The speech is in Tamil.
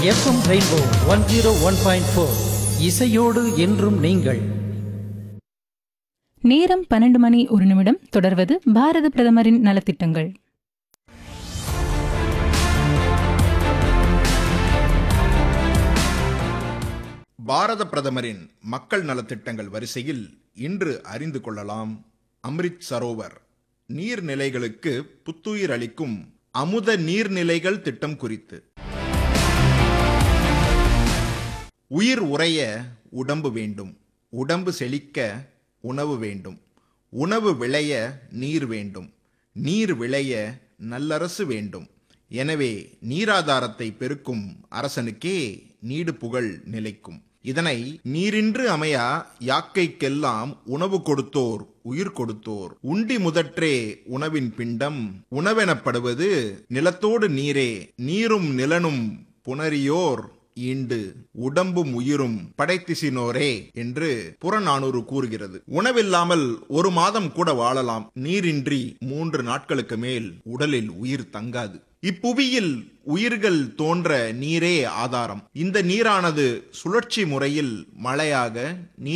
FM rainbow one zero one point four இசையோடு என்றும் நீங்கள் நேரம் பன்னெண்டு மணி ஒரு நிமிடம் தொடர்வது பாரத பிரதமரின் நலத்திட்டங்கள் பாரத பிரதமரின் மக்கள் நலத்திட்டங்கள் வரிசையில் இன்று அறிந்து கொள்ளலாம் அம்ரித் சரோவர் நீர்நிலைகளுக்கு புத்துயிர் அளிக்கும் அமுத நீர்நிலைகள் திட்டம் குறித்து உயிர் உறைய உடம்பு வேண்டும் உடம்பு செழிக்க உணவு வேண்டும் உணவு விளைய நீர் வேண்டும் நீர் விளைய நல்லரசு வேண்டும் எனவே நீராதாரத்தை பெருக்கும் அரசனுக்கே நீடு புகழ் நிலைக்கும் இதனை நீரின்று அமையா யாக்கைக்கெல்லாம் உணவு கொடுத்தோர் உயிர் கொடுத்தோர் உண்டி முதற்றே உணவின் பிண்டம் உணவெனப்படுவது நிலத்தோடு நீரே நீரும் நிலனும் புணரியோர் ஈண்டு உடம்பும் உயிரும் படைத்திசினோரே என்று புறநானூறு கூறுகிறது உணவில்லாமல் ஒரு மாதம் கூட வாழலாம் நீரின்றி மூன்று நாட்களுக்கு மேல் உடலில் உயிர் தங்காது இப்புவியில் உயிர்கள் தோன்ற நீரே ஆதாரம் இந்த நீரானது சுழற்சி முறையில் மழையாக நீர்